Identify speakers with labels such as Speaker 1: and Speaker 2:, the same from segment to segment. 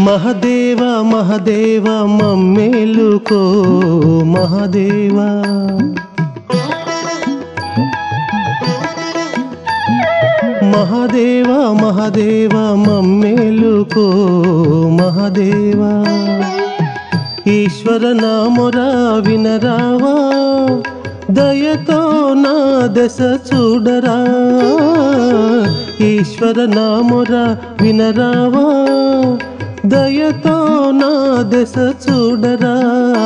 Speaker 1: మహదేవ మహదేవ మమ్మేలుకో మహదేవా మహదేవ మహదేవ మమ్మేలుకో మహదేవా ఈశ్వర నామురా వినరావా దయతో నా దశ చూడరా ఈశ్వర నామురా వినరావా దయతో నా దశ చూడరా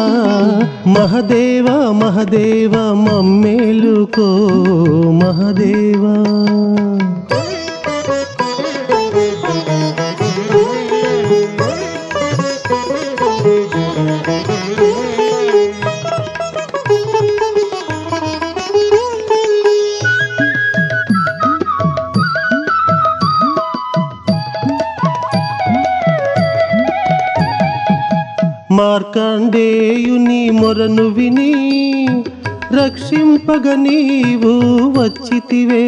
Speaker 1: మహదేవ మహదేవ మమ్మేలుకో మహదేవా మార్కండేయుని మొరను విని రక్షింపగ నీవు వచ్చితివే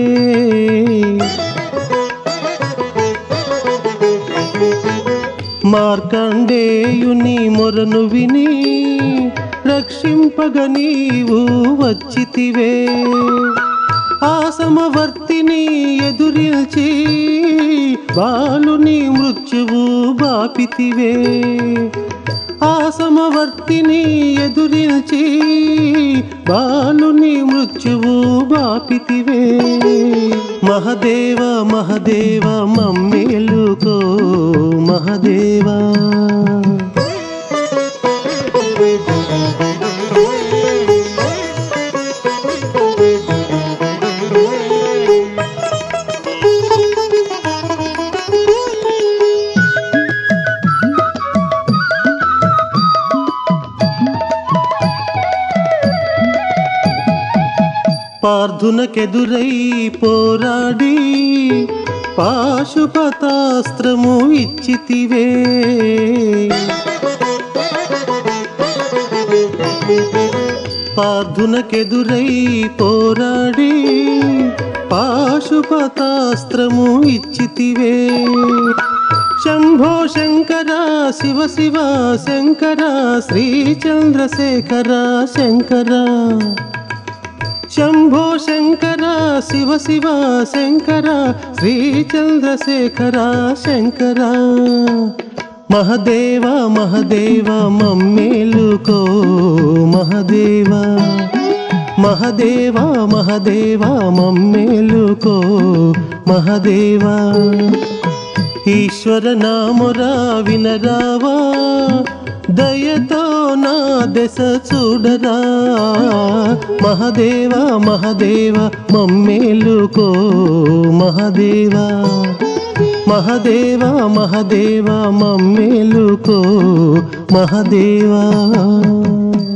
Speaker 1: మార్కండేయుని మొరను విని రక్షింపగ నీవు వచ్చితివే ఆ సమవర్తిని ఎదురిల్చి బాలుని మృత్యువు బాపితివే ఆ సమవర్తిని ఎదురిల్చి బాలుని మృత్యువు బాపితివే మహదేవ మహదేవ మమ్మేలుకో మహదేవా పార్థునకెదురై పోరాడి పాశుపతాస్త్రము ఇచ్చితివే పార్థునకెదురై పోరాడి పాశుపతాస్త్రము ఇచ్చితివే శంభో శంకర శివ శివ శంకర శ్రీచంద్రశేఖర శంకర శంభో శంకర శివ శివ శంకర శ్రీచంద్రశేఖర శంకర మహదేవ మహదేవ మమ్మేలుకో మహదేవ మహదేవ మహదేవ మమ్మేలుకో మహదేవ ఈశ్వర నామురా వినరావా దయతో నా దశ చూడరా మహదేవ మహదేవ మమ్మేలుకో మహదేవా మహదేవ మహదేవ మమ్మేలుకో మహదేవా